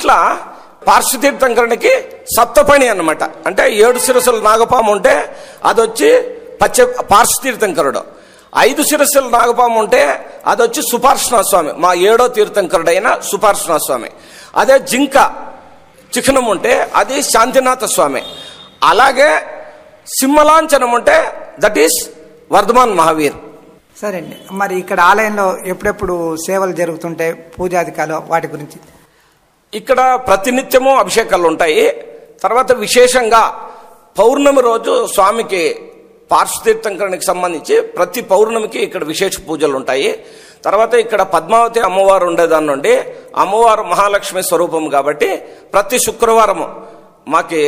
ఇట్లా పార్శ్వతీర్థంకరునికి సప్తపణి అన్నమాట అంటే ఏడు శిరస్సుల నాగపాము ఉంటే అది వచ్చి పచ్చ పార్శ్వతీర్థంకరుడు ఐదు శిరస్సుల నాగపాము ఉంటే అది వచ్చి సుపార్శ్వనాథ స్వామి మా ఏడో తీర్థంకరుడైన సుపార్శ్వనాథ స్వామి అదే జింక చిహ్నం ఉంటే అది శాంతినాథ స్వామి అలాగే సింహలాంఛనం ఉంటే దట్ ఈస్ వర్ధమాన్ మహావీర్ సరే అండి మరి ఇక్కడ ఆలయంలో ఎప్పుడెప్పుడు సేవలు జరుగుతుంటాయి పూజాధికాలు వాటి గురించి ఇక్కడ ప్రతినిత్యము అభిషేకాలు ఉంటాయి తర్వాత విశేషంగా పౌర్ణమి రోజు స్వామికి పార్శ్వతీర్థంకరణకి సంబంధించి ప్రతి పౌర్ణమికి ఇక్కడ విశేష పూజలు ఉంటాయి తర్వాత ఇక్కడ పద్మావతి అమ్మవారు ఉండేదాని నుండి అమ్మవారు మహాలక్ష్మి స్వరూపం కాబట్టి ప్రతి శుక్రవారము మాకి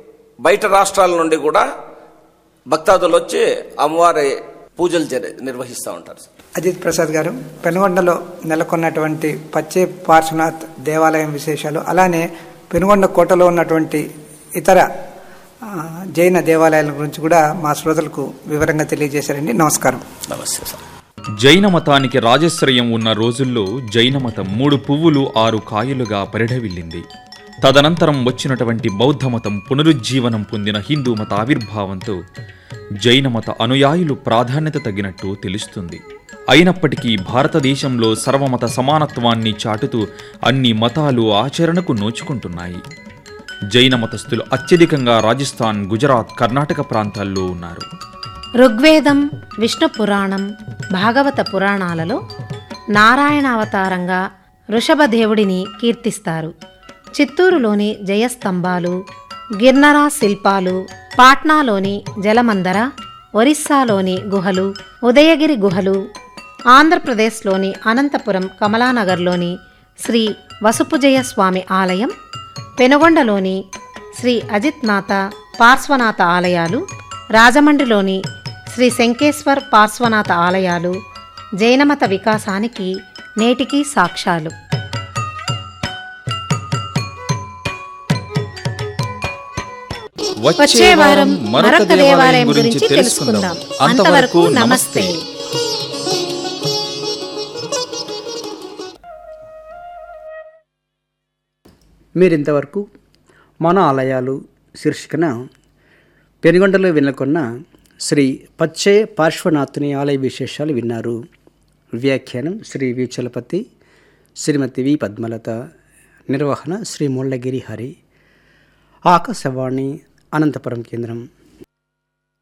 బయట రాష్ట్రాల నుండి కూడా భక్తాదులు వచ్చి అమ్మవారి పూజలు జరి- నిర్వహిస్తూ ఉంటారు సార్ అజిత్ ప్రసాద్ గారు పెనుగొండలో నెలకొన్నటువంటి పచ్చే పార్శ్వనాథ్ దేవాలయం విశేషాలు అలానే పెనుగొండ కోటలో ఉన్నటువంటి ఇతర ఆ, జైన దేవాలయాల గురించి కూడా మా శ్రోతలకు వివరంగా తెలియజేశారండి నమస్కారం నమస్తే సార్ జైన మతానికి రాజశ్రయం ఉన్న రోజుల్లో జైన మతం మూడు పువ్వులు ఆరు కాయలుగా పరిఢవిల్లింది తదనంతరం వచ్చినటువంటి బౌద్ధ మతం పునరుజ్జీవనం పొందిన హిందూ మత ఆవిర్భావంతో జైన మత అనుయాయులు ప్రాధాన్యత తగినట్టు తెలుస్తుంది అయినప్పటికీ భారతదేశంలో సర్వమత సమానత్వాన్ని చాటుతూ అన్ని మతాలు ఆచరణకు నోచుకుంటున్నాయి జైన మతస్థులు అత్యధికంగా రాజస్థాన్ గుజరాత్ కర్ణాటక ప్రాంతాల్లో ఉన్నారు ఋగ్వేదం విష్ణు పురాణం భాగవత పురాణాలలో నారాయణ అవతారంగా వృషభదేవుడిని కీర్తిస్తారు చిత్తూరులోని జయస్తంభాలు గిర్నరా శిల్పాలు పాట్నాలోని జలమందర ఒరిస్సాలోని గుహలు ఉదయగిరి గుహలు ఆంధ్రప్రదేశ్లోని అనంతపురం కమలానగర్లోని శ్రీ వసుపుజయ స్వామి ఆలయం పెనుగొండలోని శ్రీ అజిత్నాథ పార్శ్వనాథ ఆలయాలు రాజమండ్రిలోని శ్రీ శంకేశ్వర్ పార్శ్వనాథ ఆలయాలు జైనమత వికాసానికి నేటికీ సాక్ష్యాలు వచ్చే వారం మరొక దేవాలయం గురించి తెలుసుకుందాం అంతవరకు నమస్తే మీరింతవరకు మన ఆలయాలు శీర్షికన పెనుగొండలో వెనుకొన్న శ్రీ పచ్చే పార్శ్వనాథుని ఆలయ విశేషాలు విన్నారు వ్యాఖ్యానం శ్రీ వి చలపతి శ్రీమతి వి పద్మలత నిర్వహణ శ్రీ ముళ్ళగిరి హరి ఆకాశవాణి అనంతపురం కేంద్రం